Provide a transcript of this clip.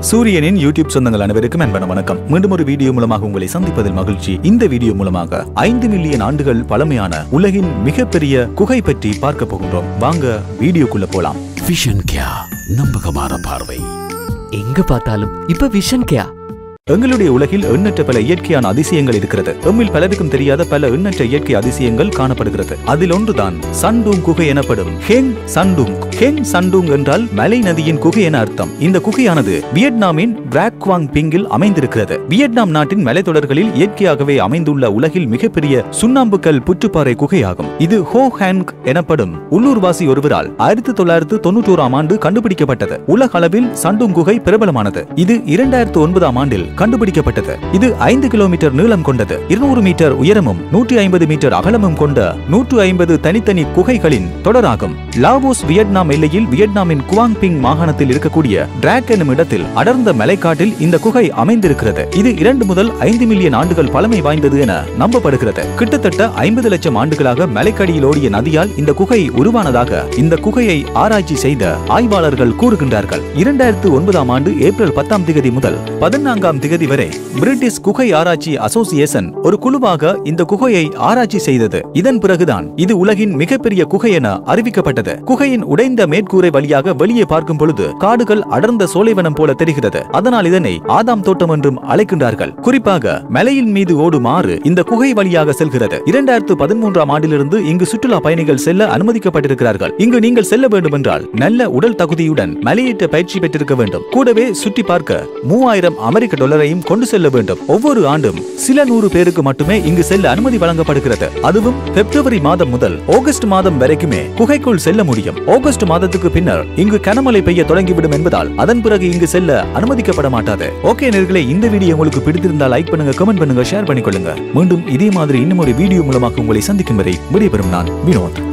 சூரியனின் யூடியூப் சொந்தங்கள் அனைவருக்கும் அன்பான வணக்கம் மீண்டும் ஒரு வீடியோ மூலமாக உங்களை சந்திப்பதில் மகிழ்ச்சி இந்த வீடியோ மூலமாக ஐந்து மில்லியன் ஆண்டுகள் பழமையான உலகின் மிகப்பெரிய குகை பற்றி பார்க்க போகின்றோம் வாங்க வீடியோக்குள்ள போலாம் விஷன் கியா நம்பகமான பார்வை எங்க பார்த்தாலும் இப்ப விஷன் கேயா எங்களுடைய உலகில் எண்ணற்ற பல இயற்கையான அதிசயங்கள் இருக்கிறது எம்மில் பலருக்கும் தெரியாத பல எண்ணற்ற இயற்கை அதிசயங்கள் காணப்படுகிறது அதில் ஒன்றுதான் சண்டூங் குகை எனப்படும் ஹெங் சண்டூங் ஹெங் சண்டூங் என்றால் மலை நதியின் குகை என அர்த்தம் இந்த குகையானது வியட்நாமின் பிராக்வாங் பிங்கில் அமைந்திருக்கிறது வியட்நாம் நாட்டின் மலைத்தொடர்களில் இயற்கையாகவே அமைந்துள்ள உலகில் மிகப்பெரிய சுண்ணாம்புக்கல் புற்றுப்பாறை குகையாகும் இது ஹோ ஹேங் எனப்படும் உள்ளூர்வாசி ஒருவரால் ஆயிரத்தி தொள்ளாயிரத்து தொண்ணூற்றோராம் ஆண்டு கண்டுபிடிக்கப்பட்டது உலக அளவில் சண்டூங் குகை பிரபலமானது இது இரண்டாயிரத்து ஒன்பதாம் ஆண்டில் கண்டுபிடிக்கப்பட்டது இது ஐந்து கிலோமீட்டர் நீளம் கொண்டது இருநூறு மீட்டர் உயரமும் நூற்றி ஐம்பது மீட்டர் அகலமும் கொண்ட நூற்று ஐம்பது தனித்தனி குகைகளின் தொடராகும் லாவோஸ் வியட்நாம் எல்லையில் வியட்நாமின் குவாங்பிங் மாகாணத்தில் இருக்கக்கூடிய டிராக் எனும் இடத்தில் அடர்ந்த மலைக்காட்டில் இந்த குகை அமைந்திருக்கிறது இது இரண்டு முதல் ஐந்து மில்லியன் ஆண்டுகள் பழமை வாய்ந்தது என நம்பப்படுகிறது கிட்டத்தட்ட ஐம்பது லட்சம் ஆண்டுகளாக மலைக்கடியில் ஓடிய நதியால் இந்த குகை உருவானதாக இந்த குகையை ஆராய்ச்சி செய்த ஆய்வாளர்கள் கூறுகின்றார்கள் இரண்டாயிரத்து ஒன்பதாம் ஆண்டு ஏப்ரல் பத்தாம் திகதி முதல் பதினான்காம் திகதி வரை பிரிட்டிஷ் குகை ஆராய்ச்சி அசோசியேஷன் ஒரு குழுவாக இந்த குகையை ஆராய்ச்சி செய்தது இதன் பிறகுதான் இது உலகின் மிகப்பெரிய குகை என அறிவிக்கப்பட்டது குகையின் உடைந்த மேற்கூரை வழியாக வெளியே பார்க்கும் பொழுது காடுகள் அடர்ந்த சோலைவனம் போல தெரிகிறது அதனால் இதனை ஆதாம் தோட்டம் என்றும் அழைக்கின்றார்கள் குறிப்பாக மலையின் மீது ஓடும் ஆறு இந்த குகை வழியாக செல்கிறது இரண்டாயிரத்து பதிமூன்றாம் ஆண்டிலிருந்து இங்கு சுற்றுலா பயணிகள் செல்ல அனுமதிக்கப்பட்டிருக்கிறார்கள் இங்கு நீங்கள் செல்ல வேண்டும் என்றால் நல்ல உடல் தகுதியுடன் மலையேற்ற பயிற்சி பெற்றிருக்க வேண்டும் கூடவே சுற்றி பார்க்க மூவாயிரம் அமெரிக்க டாலரையும் கொண்டு செல்ல வேண்டும் ஒவ்வொரு ஆண்டும் சில நூறு பேருக்கு மட்டுமே இங்கு செல்ல அனுமதி வழங்கப்படுகிறது அதுவும் பிப்ரவரி மாதம் முதல் ஆகஸ்ட் மாதம் வரைக்குமே குகைக்குள் செல்ல முடியும் ஆகஸ்ட் மாதத்துக்கு பின்னர் இங்கு கனமழை பெய்ய தொடங்கிவிடும் என்பதால் அதன் பிறகு இங்கு செல்ல அனுமதிக்கப்பட மாட்டாது ஓகே நேர்களே இந்த வீடியோ உங்களுக்கு பிடித்திருந்தால் லைக் பண்ணுங்க கமெண்ட் பண்ணுங்க ஷேர் பண்ணிக்கொள்ளுங்க மீண்டும் இதே மாதிரி இன்னும் ஒரு வீடியோ மூலமாக உங்களை சந்திக்கும் வரை விடைபெறும் நான் வினோத்